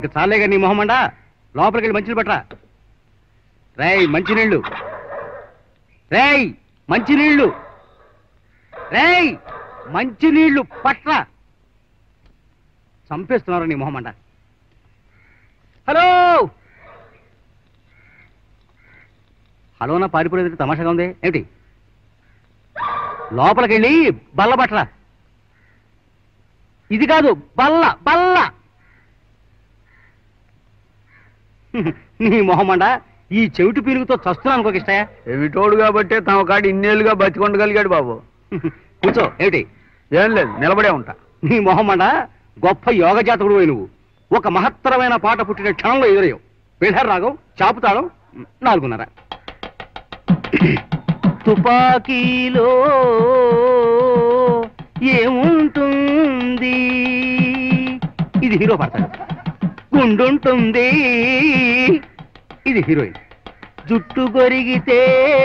ఇక చాలేగా నీ మొహమండా లోపలికి వెళ్ళి మంచినీళ్ళు పట్టరా రేయ్ మంచినీళ్ళు రేయ్ మంచినీళ్ళు రేయ్ మంచినీళ్ళు పట్రా చంపేస్తున్నారు నీ మొహమండ హలో హలో నా పారిపోయేది తమాషాగా ఉంది ఏమిటి లోపలికి వెళ్ళి బల్ల పట్టరా ఇది కాదు బల్ల బల్ల నీ మొహమండ ఈ చెవిటి పీరుగుతో చస్తున్నాను అనుకోక ఇష్టయా ఎవిటోడు కాబట్టి తమ కాడి ఇన్నేళ్ళుగా బతికొండగలిగాడు బాబు కూర్చో ఏమిటి ఏం లేదు నిలబడే ఉంటా నీ మొహమండ గొప్ప యోగ జాతకుడు నువ్వు ఒక మహత్తరమైన పాట పుట్టిన క్షణంలో ఎదురయ్యావు బిల్హర్ రాగం చాపుతాళం నాలుగున్నర తుపాకీలో ఏముంటుంది ఇది హీరో పాడతాడు గుండుంటుంది ఇది హీరోయిన్ జుట్టు గొరిగితే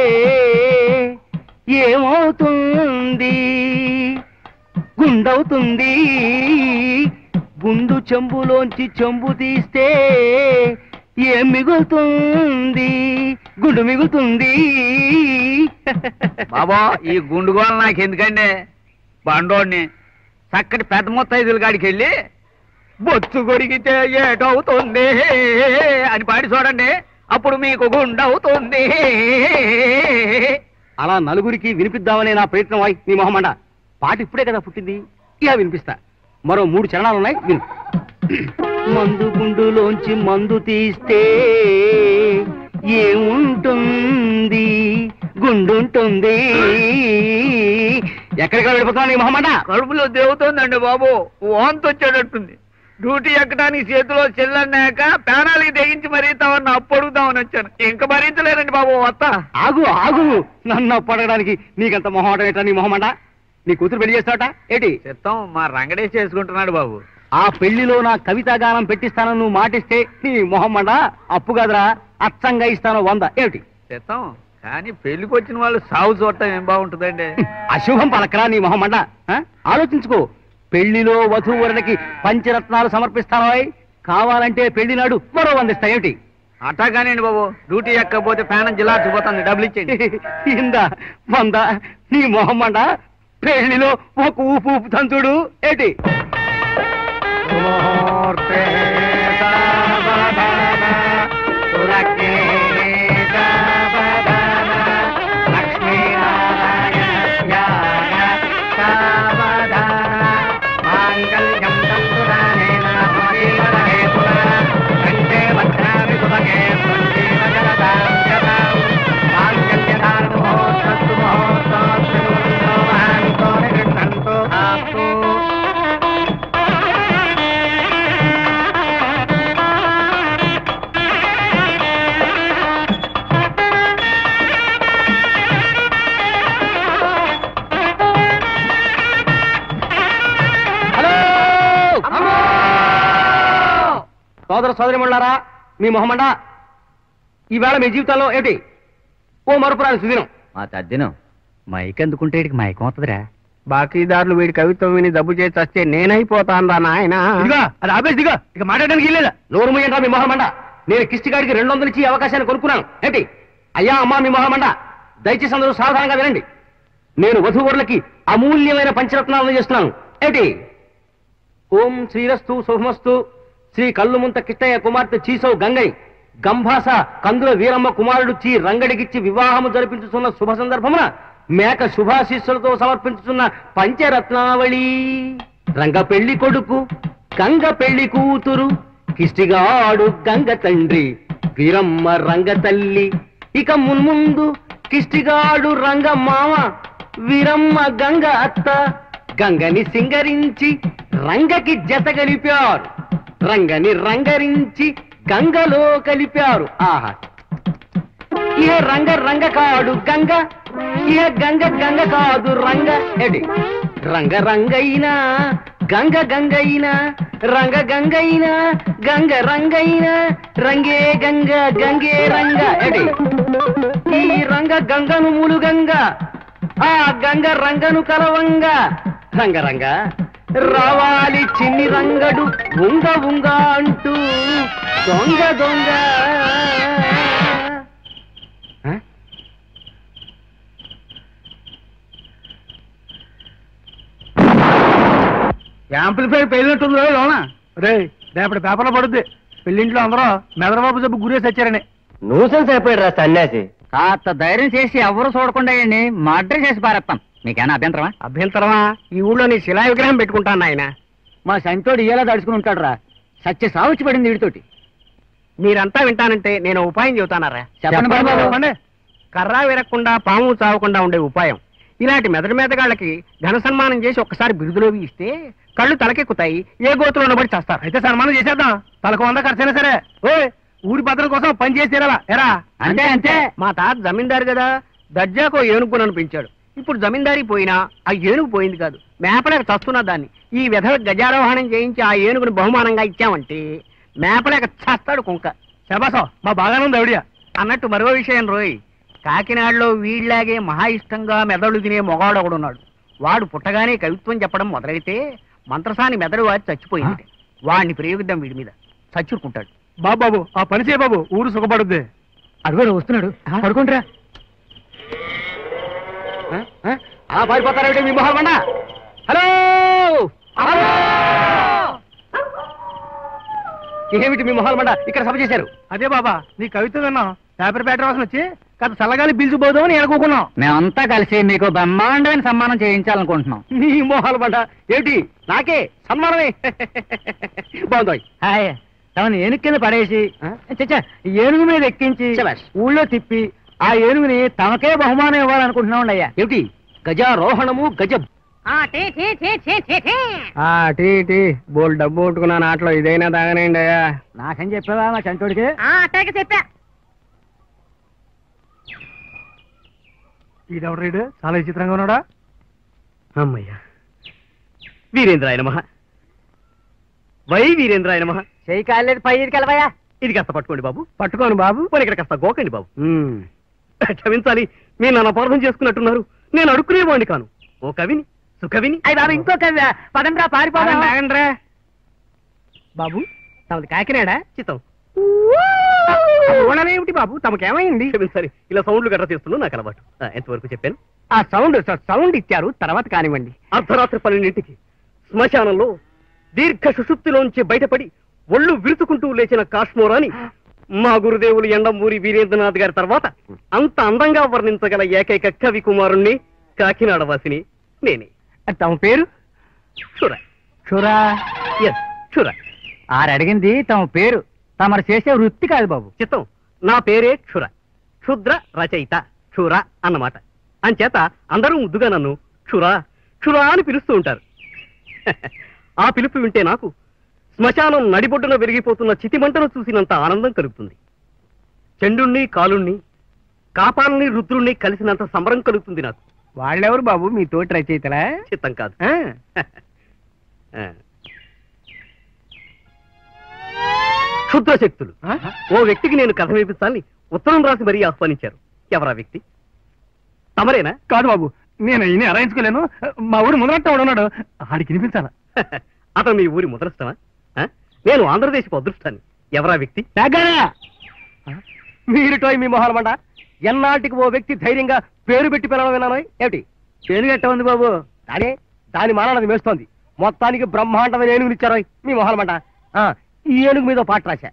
ఏమవుతుంది గుండవుతుంది గుండు చెంబులోంచి చెంబు తీస్తే ఏం మిగులుతుంది గుండు మిగులుతుంది బాబా ఈ గుండుగోలు నాకు ఎందుకండి బండోడిని చక్కటి పెద్ద ముత్తైదుల కాడికి వెళ్ళి బొచ్చు కొరిగితే ఏటవుతుంది అని పాడి చూడండి అప్పుడు మీకు గుండవుతుంది అలా నలుగురికి వినిపిద్దామనే నా ప్రయత్నం అయి నీ మొహమండ పాట ఇప్పుడే కదా పుట్టింది ఇలా వినిపిస్తా మరో మూడు చరణాలు ఉన్నాయి విను మందు గుండులోంచి మందు తీస్తే ఏముంటుంది గుండుంటుంది ఎక్కడికి వెళ్ళిపోతున్నావు నీ మొహమండ కడుపులో దేవుతోందండి బాబు వాంతి వచ్చేటట్టుంది డ్యూటీ ఎక్కడానికి చేతిలో చెల్లన్నాక ప్రాణాలకి తెగించి మరీ తమన్నా అప్పడుగుతామని వచ్చాను ఇంకా భరించలేనండి బాబు వస్తా ఆగు ఆగు నన్ను పడగడానికి నీకంత మొహమాటం ఏంటా నీ మొహమండ నీ కూతురు పెళ్లి చేస్తావట ఏంటి చిత్తం మా రంగడే చేసుకుంటున్నాడు బాబు ఆ పెళ్లిలో నా కవితా గానం పెట్టిస్తానని నువ్వు మాటిస్తే నీ మొహమ్మండ అప్పు కదరా అచ్చంగా ఇస్తాను వంద ఏమిటి చిత్తం కానీ పెళ్లికి వచ్చిన వాళ్ళు సాగు చూడటం ఏం బాగుంటుందండి అశుభం పలకరా నీ మొహమ్మండ ఆ? ఆలోచించుకో పెళ్లిలో వధూవరునికి పంచరత్నాలు సమర్పిస్తానో కావాలంటే పెళ్లి నాడు మరో వందిస్తా ఏమిటి అట్టా కానివ్వండి బాబు డ్యూటీ ఎక్కకపోతే ఫ్యాన్ జిల్లాచిపోతుంది డబ్బులు ఇచ్చేయండి ఇందా వంద నీ మొహమ్మండ పెళ్లిలో ఒక ఊపు ఊపుతాను చూడు ఏంటి హలో సోదర సోదరిమణులారా మీ మొహమండ ఈవేళ మీ జీవితాల్లో ఏంటి ఓ మరుపురాని సుదినం మా తద్దినం మైక్ అందుకుంటే ఇడికి మైకం అవుతుందిరా బాకీదారులు వీడి కవిత్వం విని డబ్బు చేసి వస్తే నేనైపోతాను రా నాయన ఇదిగా అది ఆపేసి దిగా ఇక మాట్లాడడానికి లేదా నోరు ముయ్యండి మీ మొహమండ నేను కిష్టి గాడికి రెండు వందలు ఇచ్చి ఈ అవకాశాన్ని కొనుక్కున్నాను ఏంటి అయ్యా అమ్మా మీ మొహమండ దయచేసి అందరూ సావధానంగా వినండి నేను వధూవరులకి అమూల్యమైన పంచరత్నాలను చేస్తున్నాను ఏంటి ఓం శ్రీరస్తు శుభమస్తు శ్రీ కల్లుముంత కిట్టయ్య కుమార్తె చీసౌ గంగై గంభాస కందుల వీరమ్మ కుమారుడు చీ రంగడికిచ్చి వివాహము జరిపించుతున్న శుభ సందర్భమున మేక శుభాశీస్సులతో సమర్పించుతున్న పంచరత్నావళి రంగ పెళ్లి కొడుకు గంగ పెళ్లి కూతురు కిష్టిగాడు గంగ తండ్రి వీరమ్మ రంగ తల్లి ఇక మున్ముందు కిష్టిగాడు రంగ మామ వీరమ్మ గంగ అత్త గంగని సింగరించి రంగకి జత కలిపారు రంగని రంగరించి గంగలో కలిపారు ఆహా ఏ రంగ రంగ కాడు గంగ ఏ గంగ గంగ కాదు రంగ ఎడి రంగ రంగైనా గంగ గంగైనా రంగ గంగైనా గంగ రంగైనా రంగే గంగ గంగే రంగ ఎడి ఈ రంగ గంగను ములుగంగ ఆ గంగ రంగను కలవంగ రంగ రంగ రావాలి చిన్ని రంగడు ఉంగ ఉంగ అంటూ దొంగ దొంగ ఆ? యాంప్లిఫైర్ పేలినట్టుంది లోన రే రేపటి పేపర్లో పడుద్ది పెళ్ళింట్లో అందరూ మెదరబాబు జబ్బు గురేసి వచ్చారని నూసెన్స్ అయిపోయాడు రా సన్యాసి కాస్త ధైర్యం చేసి ఎవరు చూడకుండా అండి మర్డర్ చేసి పారేస్తాం మీకేనా అభ్యంతరమా అభ్యంతరమా ఈ ఊళ్ళో నీ శిలా విగ్రహం పెట్టుకుంటాను ఆయన మా సంతోడు ఇలా దడుచుకుని ఉంటాడు రా సత్య సావుచ్చి పడింది వీడితోటి మీరంతా వింటానంటే నేను ఉపాయం చెబుతానరా చెప్పండి బాబు. చెప్పండి. కర్రా విరక్కుండా పాము చావకుండా ఉండే ఉపాయం ఇలాంటి మెదడు మెదగాళ్ళకి ఘన సన్మానం చేసి ఒక్కసారి బిరుదులోవి ఇస్తే కళ్ళు తలకెక్కుతాయి ఏ గోతులో పడి చేస్తారు అయితే సన్మానం చేసేద్దాం తలకు వంద ఖర్చైనా సరే ఓయ్ ఊరి భద్రత కోసం పని చేసి తీరాలా ఎరా అంతే అంతే మా తాత జమీందారు కదా దర్జాకో ఏనుగు అనిపించాడు ఇప్పుడు జమీందారీ పోయినా ఆ ఏనుగు పోయింది కాదు మేపలేక చస్తున్నా దాన్ని ఈ విధ గజారోహణం చేయించి ఆ ఏనుగుని బహుమానంగా ఇచ్చామంటే మేపలేక చస్తాడు కుంక శబాసం మా బాగానే ఉంది ఆవిడ అన్నట్టు మరో విషయం రోయ్ కాకినాడలో వీళ్ళలాగే మహా ఇష్టంగా మెదడు తినే మొగాడు ఒకడున్నాడు వాడు పుట్టగానే కవిత్వం చెప్పడం మొదలైతే మంత్రసాని మెదడు వాడి చచ్చిపోయింది వాడిని ప్రయోగిద్దాం వీడి మీద చచ్చుకుంటాడు బాబు బాబు ఆ పని చేయ బాబు ఊరు సుఖపడుద్ది అడుగు వస్తున్నాడు పడుకుంటారా ఆ? ఆ? అలా పారిపోతారేమిటి మీ మొహం మండ హలో హలో! ఏమిటి మీ మొహాల మండ ఇక్కడ సభ చేశారు అదే బాబా నీ కవిత్వం విన్నాం పేపర్ పేట వాసన వచ్చి కాస్త చల్లగాలి పిలిచిపోదామని అనుకోకున్నాం మేమంతా కలిసి మీకు బ్రహ్మాండమైన సన్మానం చేయించాలనుకుంటున్నాం మీ మొహాల మండ ఏమిటి నాకే సన్మానమే బాగుంది హాయ్ తమను ఏనుగు కింద పడేసి ఆ? చచ్చా ఏనుగు మీద ఎక్కించి శభాష్. ఊళ్ళో తిప్పి ఆ ఏనుగుని తమకే బహుమానం ఇవ్వాలనుకుంటున్నాం అయ్యా ఏమిటి గజారోహణము గజ ఆ టీ టీ బోల్ డబ్బు కొట్టుకున్నాను ఆటలో ఇదైనా తాగనండి అయ్యా నాకని చెప్పావా మా చంటోడికి ఈడెవడు రీడు చాలా విచిత్రంగా ఉన్నాడా అమ్మయ్యా వీరేంద్రాయ నమః వై వీరేంద్రాయ నమః చేయి కాలేదు పై కలవయా ఇది కాస్త పట్టుకోండి బాబు పట్టుకోను బాబు పోనీ ఇక్కడ కాస్త గోకండి బాబు క్షమించాలి మీరు నన్ను అపార్థం చేసుకున్నట్టున్నారు నేను అడుక్కునేవాడిని కాను ఓ కవిని సుకవిని అయ్యి బాబు ఇంకో కవ్య పదండ్రా పారిపోదాం తాగండ్రా బాబు తమది కాకినాడా చిత్తం ఏమిటి బాబు తమకేమైంది క్షమించాలి ఇలా సౌండ్లు గట్రా చేస్తున్నా నాకు అలవాటు ఆ, ఎంతవరకు చెప్పాను ఆ సౌండ్ సౌండ్ ఇచ్చారు తర్వాత కానివ్వండి అర్ధరాత్రి పన్నెండింటికి శ్మశానంలో దీర్ఘ సుషుప్తిలోంచి బయటపడి ఒళ్ళు విరుచుకుంటూ లేచిన కాశ్మోరాని మా గురుదేవులు ఎండమూరి వీరేంద్రనాథ్ గారి తర్వాత అంత అందంగా వర్ణించగల ఏకైక కవి కుమారుణ్ణి కాకినాడ వాసిని నేనే తమ పేరు క్షుర చురా ఎస్ క్షుర ఆరు అడిగింది తమ పేరు తమరు చేసే వృత్తి కాదు బాబు చిత్తం నా పేరే క్షుర క్షుద్ర రచయిత క్షుర అన్నమాట అంచేత అందరూ ముద్దుగా నన్ను క్షురా క్షురా అని పిలుస్తూ ఉంటారు ఆ పిలుపు వింటే నాకు శ్మశానం నడిబొడ్డున వెలిగిపోతున్న చితిమంటను చూసినంత ఆనందం కలుగుతుంది చండుణ్ణి కాలుణ్ణి కాపాలని రుద్రుణ్ణి కలిసినంత సంబరం కలుగుతుంది నాకు వాళ్ళెవరు బాబు మీ తోటి రచయితలా చిత్తం కాదు ఆ, ఆ. క్షుద్ర శక్తులు ఆ? ఓ వ్యక్తికి నేను కథ వినిపించాలని ఉత్తరం రాసి మరీ ఆహ్వానించారు ఎవరా వ్యక్తి తమరేనా కాదు బాబు నేను ఈయన అరాయించుకోలేను మా ఊరు మొదలట్ట ఉన్నాడు ఆడికి వినిపించాలా అతను మీ ఊరి ముద్రష్టమా ఆ? నేను ఆంధ్రదేశపు అదృష్టాన్ని ఎవరా వ్యక్తి మీరు టోయ్ మీ మొహాల మంట ఎన్నాటికి ఓ వ్యక్తి ధైర్యంగా పేరు పెట్టి పిలవడం విన్నాను ఏమిటి పేరు గట్ట ఉంది బాబు అదే దాని మానది మేస్తోంది మొత్తానికి బ్రహ్మాండమైన ఏనుగులు ఇచ్చారు మీ మొహాల మంట ఆ, ఈ ఏనుగు మీద ఓ పాట రాశా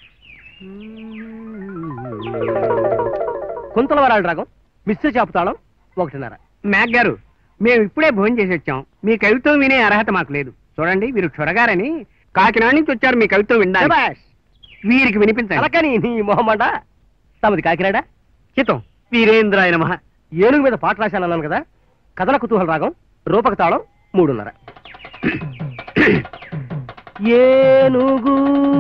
కుంతలవరాలు రాగం మిస్టర్ చాపుతాళం ఒకటిన్నర మ్యాక్ గారు మేము ఇప్పుడే భోజనం చేసి వచ్చాం మీ కవిత్వం వినే అర్హత మాకు లేదు చూడండి వీరు క్షురగారని కాకినాడ నుంచి వచ్చారు మీ కవిత్వం వినడానికి శభాష్. వీరికి వినిపించాలి అలకని నీ మొహమ్మంట తమది కాకినాడ చిత్తం వీరేంద్రాయన మహ ఏనుగు మీద పాట రాశానన్నాను కదా కథల కుతూహల రాగం రూపక తాళం మూడున్నర ఏనుగు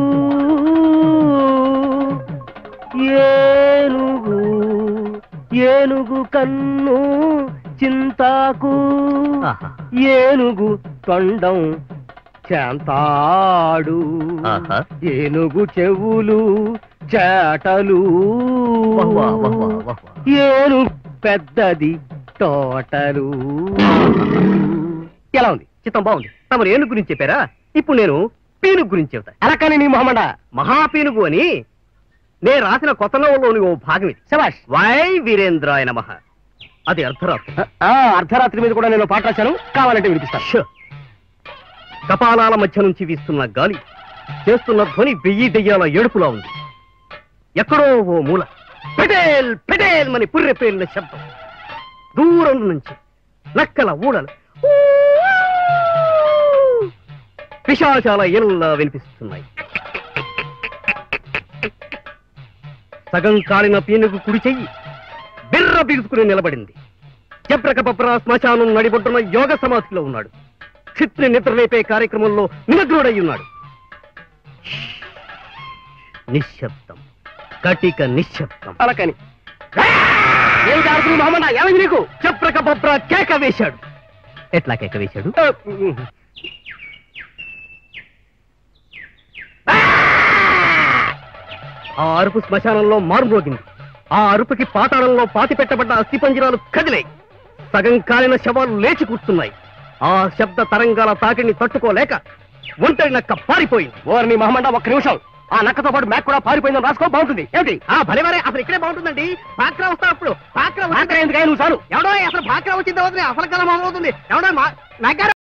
ఏనుగు ఏనుగు కన్ను చింతాకు ఏనుగు తొండం చాంతాడు ఆహా. ఏనుగు చెవులు చేటలు వాహ్ వాహ్ వాహ్ వాహ్ వాహ్ వాహ్. ఏను పెద్దది తోటలు ఎలా ఉంది చిత్తం బాగుంది తమరు ఏనుగు గురించి చెప్పారా ఇప్పుడు నేను పీనుగు గురించి చెబుతా అలా కానీ నీ మొహమండ మహాపీనుగు అని నే రాసిన కొత్త నవలోని ఓ భాగం ఇది శబాష్ వై వీరేంద్రాయ నమ అది అర్ధరాత్రి ఆ, అర్ధరాత్రి మీద కూడా నేను పాట రాశాను కావాలంటే వినిపిస్తాను ష్. కపాలాల మధ్య నుంచి వీస్తున్న గాలి చేస్తున్న ధ్వని వెయ్యి దెయ్యాల ఏడుపులా ఉంది ఎక్కడో ఓ మూల పెటేల్ పెటేల్ మని పుర్రె పేలిన శబ్దం దూరం నుంచి నక్కల ఊడలు ఊ! పిశాచాల ఎల్లా వినిపిస్తున్నాయి సగం కాలిన పీనుగు కుడి చెయ్యి బిర్ర బిగుసుకుని నిలబడింది జబ్రక బబ్రా శ్మశానం నడిబొడ్డున యోగ సమాధిలో ఉన్నాడు క్షిత్రి నిద్రలేపే కార్యక్రమంలో నిమగ్నుడై ఉన్నాడు నిశ్శబ్దం కటిక నిశ్శబ్దం అలా కానీ ఏం జాగ్రత్త మొహమండ ఏమైంది నీకు చప్రక బొబ్రా కేక వేశాడు ఎట్లా కేక వేశాడు ఆ, ఆ అరుపు శ్మశానంలో మారుమోగింది ఆ అరుపుకి పాతాళంలో పాతి పెట్టబడ్డ అస్థిపంజరాలు కదిలాయి సగం కాలిన శవాలు లేచి కూర్చున్నాయి ఆ శబ్ద తరంగాల తాకిడిని తట్టుకోలేక ఒంటరి నక్క పారిపోయింది ఓర్ నీ మొహమండ ఒక్క నిమిషం ఆ నక్కతో పాటు మ్యాక్ కూడా పారిపోయిందని రాసుకో బాగుంటుంది ఏమిటి ఆ భలేవరే అసలు ఇక్కడే బాగుంటుందండి పాక్రా వస్తా అప్పుడు పాక్రా నాకరా ఎందుకయ్యా నువ్వు చాలు ఎవడో అసలు పాక్రా వచ్చిన తర్వాత అసలు కదా మొదలవుతుంది ఎవడో మా- నగ్గారు